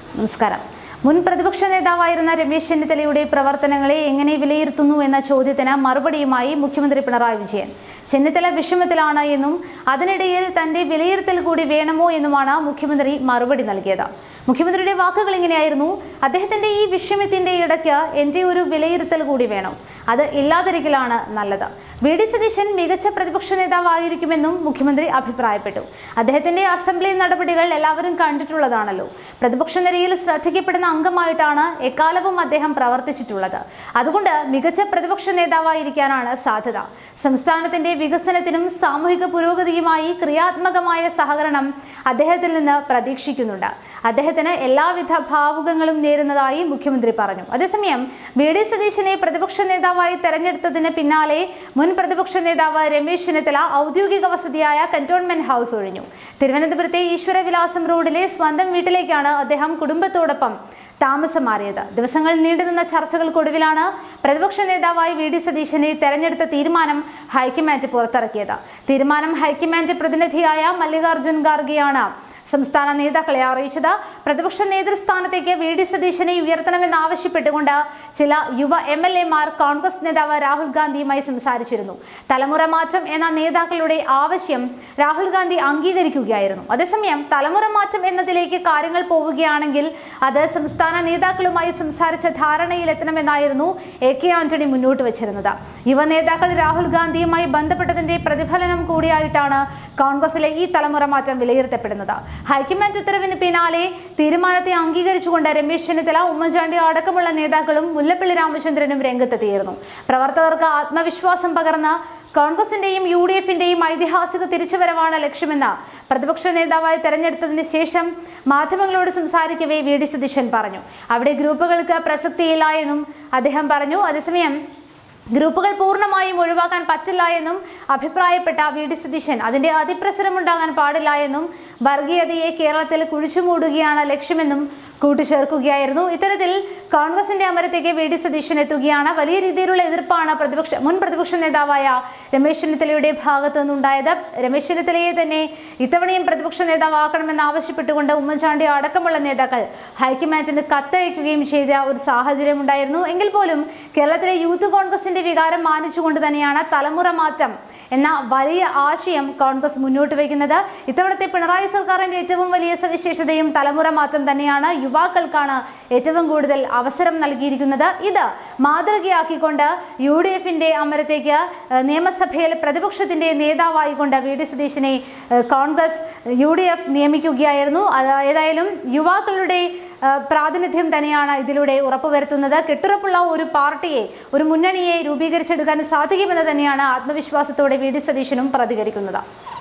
നമസ്കാരം മുൻ പ്രതിപക്ഷ നേതാവായിരുന്ന രമേശ് ചെന്നിത്തലയുടെ പ്രവർത്തനങ്ങളെ എങ്ങനെ വിലയിരുത്തുന്നു എന്ന ചോദ്യത്തിന് മറുപടിയുമായി മുഖ്യമന്ത്രി പിണറായി വിജയൻ ചെന്നിത്തല വിഷമത്തിലാണ് എന്നും അതിനിടയിൽ തന്റെ വിലയിരുത്തൽ കൂടി വേണമോ എന്നുമാണ് മുഖ്യമന്ത്രി മറുപടി നൽകിയത് മുഖ്യമന്ത്രിയുടെ വാക്കുകൾ ഇങ്ങനെയായിരുന്നു അദ്ദേഹത്തിന്റെ ഈ വിഷമത്തിന്റെ ഇടയ്ക്ക് എന്റെ ഒരു വിലയിരുത്തൽ കൂടി വേണം അത് ഇല്ലാതിരിക്കലാണ് നല്ലത് വി ഡി സതീശൻ മികച്ച പ്രതിപക്ഷ നേതാവായിരിക്കുമെന്നും മുഖ്യമന്ത്രി അഭിപ്രായപ്പെട്ടു അദ്ദേഹത്തിന്റെ അസംബ്ലി നടപടികൾ എല്ലാവരും കണ്ടിട്ടുള്ളതാണല്ലോ പ്രതിപക്ഷ നിരയിൽ ശ്രദ്ധിക്കപ്പെടുന്ന അംഗമായിട്ടാണ് എക്കാലവും അദ്ദേഹം പ്രവർത്തിച്ചിട്ടുള്ളത് അതുകൊണ്ട് മികച്ച പ്രതിപക്ഷ നേതാവായിരിക്കാനാണ് സാധ്യത സംസ്ഥാനത്തിന്റെ വികസനത്തിനും സാമൂഹിക പുരോഗതിയുമായി ക്രിയാത്മകമായ സഹകരണം അദ്ദേഹത്തിൽ നിന്ന് പ്രതീക്ഷിക്കുന്നുണ്ട് അദ്ദേഹത്തിന് എല്ലാവിധ ഭാവുകങ്ങളും നേരുന്നതായി മുഖ്യമന്ത്രി പറഞ്ഞു അതേസമയം വി ഡി സതീശനെ പ്രതിപക്ഷ നേതാവായി തെരഞ്ഞെടുത്തതിന് പിന്നാലെ മുൻ പ്രതിപക്ഷ നേതാവ് രമേശ് ചെന്നിത്തല ഔദ്യോഗിക വസതിയായ കന്റോൺമെന്റ് ഹൗസ് ഒഴിഞ്ഞു തിരുവനന്തപുരത്തെ ഈശ്വരവിലാസം റോഡിലെ സ്വന്തം വീട്ടിലേക്കാണ് അദ്ദേഹം കുടുംബത്തോടൊപ്പം താമസം മാറിയത് ദിവസങ്ങൾ നീണ്ടുനിന്ന ചർച്ചകൾക്കൊടുവിലാണ് പ്രതിപക്ഷ നേതാവായി വി ഡി സതീശനെ തെരഞ്ഞെടുത്ത തീരുമാനം ഹൈക്കമാൻഡ് പുറത്തിറക്കിയത് തീരുമാനം ഹൈക്കമാൻഡ് പ്രതിനിധിയായ മല്ലികാർജുൻ ഖാർഗെയാണ് സംസ്ഥാന നേതാക്കളെ അറിയിച്ചത് പ്രതിപക്ഷ നേതൃസ്ഥാനത്തേക്ക് വി ഡി സതീശനെ ഉയർത്തണമെന്നാവശ്യപ്പെട്ടുകൊണ്ട് ചില യുവ എം എൽ എമാർ കോൺഗ്രസ് നേതാവ് രാഹുൽ ഗാന്ധിയുമായി സംസാരിച്ചിരുന്നു തലമുറ മാറ്റം എന്ന നേതാക്കളുടെ ആവശ്യം രാഹുൽ ഗാന്ധി അംഗീകരിക്കുകയായിരുന്നു അതേസമയം തലമുറ മാറ്റം എന്നതിലേക്ക് കാര്യങ്ങൾ പോവുകയാണെങ്കിൽ അത് സംസ്ഥാന നേതാക്കളുമായി സംസാരിച്ച ധാരണയിലെത്തണമെന്നായിരുന്നു എ കെ ആന്റണി മുന്നോട്ട് വച്ചിരുന്നത് യുവ നേതാക്കൾ രാഹുൽ ഗാന്ധിയുമായി ബന്ധപ്പെട്ടതിന്റെ പ്രതിഫലനം കൂടിയായിട്ടാണ് കോൺഗ്രസിലെ ഈ തലമുറ മാറ്റം വിലയിരുത്തപ്പെടുന്നത് ഹൈക്കമാൻഡ് ഉത്തരവിന് പിന്നാലെ തീരുമാനത്തെ അംഗീകരിച്ചുകൊണ്ട് രമേശ് ചെന്നിത്തല ഉമ്മൻചാണ്ടി അടക്കമുള്ള നേതാക്കളും മുല്ലപ്പള്ളി രാമചന്ദ്രനും രംഗത്തെത്തിയിരുന്നു പ്രവർത്തകർക്ക് ആത്മവിശ്വാസം പകർന്ന് കോൺഗ്രസിന്റെയും യു ഡി എഫിന്റെയും ഐതിഹാസിക തിരിച്ചുവരവാണ് ലക്ഷ്യമെന്ന് പ്രതിപക്ഷ നേതാവായി തെരഞ്ഞെടുത്തതിന് ശേഷം മാധ്യമങ്ങളോട് സംസാരിക്കവേ വി ഡി സതീശൻ പറഞ്ഞു അവിടെ ഗ്രൂപ്പുകൾക്ക് പ്രസക്തിയില്ല എന്നും അദ്ദേഹം പറഞ്ഞു അതേസമയം ഗ്രൂപ്പുകൾ പൂർണ്ണമായും ഒഴിവാക്കാൻ പറ്റില്ല എന്നും അഭിപ്രായപ്പെട്ട വി ഡി സതീശൻ അതിന്റെ അതിപ്രസരമുണ്ടാകാൻ പാടില്ല എന്നും വർഗീയതയെ കേരളത്തിൽ കുഴിച്ചുമൂടുകയാണ് ലക്ഷ്യമെന്നും കൂട്ടിച്ചേർക്കുകയായിരുന്നു ഇത്തരത്തിൽ കോൺഗ്രസിന്റെ അമരത്തേക്ക് വി ഡി സതീശൻ എത്തുകയാണ് വലിയ രീതിയിലുള്ള എതിർപ്പാണ് പ്രതിപക്ഷ മുൻ പ്രതിപക്ഷ നേതാവായ രമേശ് ചെന്നിത്തലയുടെ ഭാഗത്തു നിന്നുണ്ടായത് രമേശ് ചെന്നിത്തലയെ തന്നെ ഇത്തവണയും പ്രതിപക്ഷ നേതാവാക്കണമെന്ന് ആവശ്യപ്പെട്ടുകൊണ്ട് ഉമ്മൻചാണ്ടി അടക്കമുള്ള നേതാക്കൾ ഹൈക്കമാൻഡിന് കത്തയക്കുകയും ചെയ്ത ഒരു സാഹചര്യം ഉണ്ടായിരുന്നു എങ്കിൽ പോലും കേരളത്തിലെ യൂത്ത് കോൺഗ്രസിന്റെ വികാരം മാനിച്ചുകൊണ്ട് തന്നെയാണ് തലമുറ മാറ്റം എന്ന വലിയ ആശയം കോൺഗ്രസ് മുന്നോട്ട് വയ്ക്കുന്നത് ഇത്തവണത്തെ പിണറായി സർക്കാരിന്റെ ഏറ്റവും വലിയ സവിശേഷതയും തലമുറ മാറ്റം തന്നെയാണ് യുവാക്കൾക്കാണ് ഏറ്റവും കൂടുതൽ അവസരം നൽകിയിരിക്കുന്നത് ഇത് മാതൃകയാക്കിക്കൊണ്ട് യു ഡി എഫിന്റെ അമരത്തേക്ക് ഏഹ്, നിയമസഭയിൽ പ്രതിപക്ഷത്തിന്റെ നേതാവായിക്കൊണ്ട് വി ഡി സതീശനെ ഏഹ്, കോൺഗ്രസ് യു ഡി എഫ് നിയമിക്കുകയായിരുന്നു അത് ഏതായാലും യുവാക്കളുടെ ഏഹ്, പ്രാതിനിധ്യം തന്നെയാണ് ഇതിലൂടെ ഉറപ്പുവരുത്തുന്നത് കെട്ടുറപ്പുള്ള ഒരു പാർട്ടിയെ ഒരു മുന്നണിയെ രൂപീകരിച്ചെടുക്കാൻ സാധിക്കുമെന്ന് തന്നെയാണ് ആത്മവിശ്വാസത്തോടെ വി ഡി സതീശനും പ്രതികരിക്കുന്നത്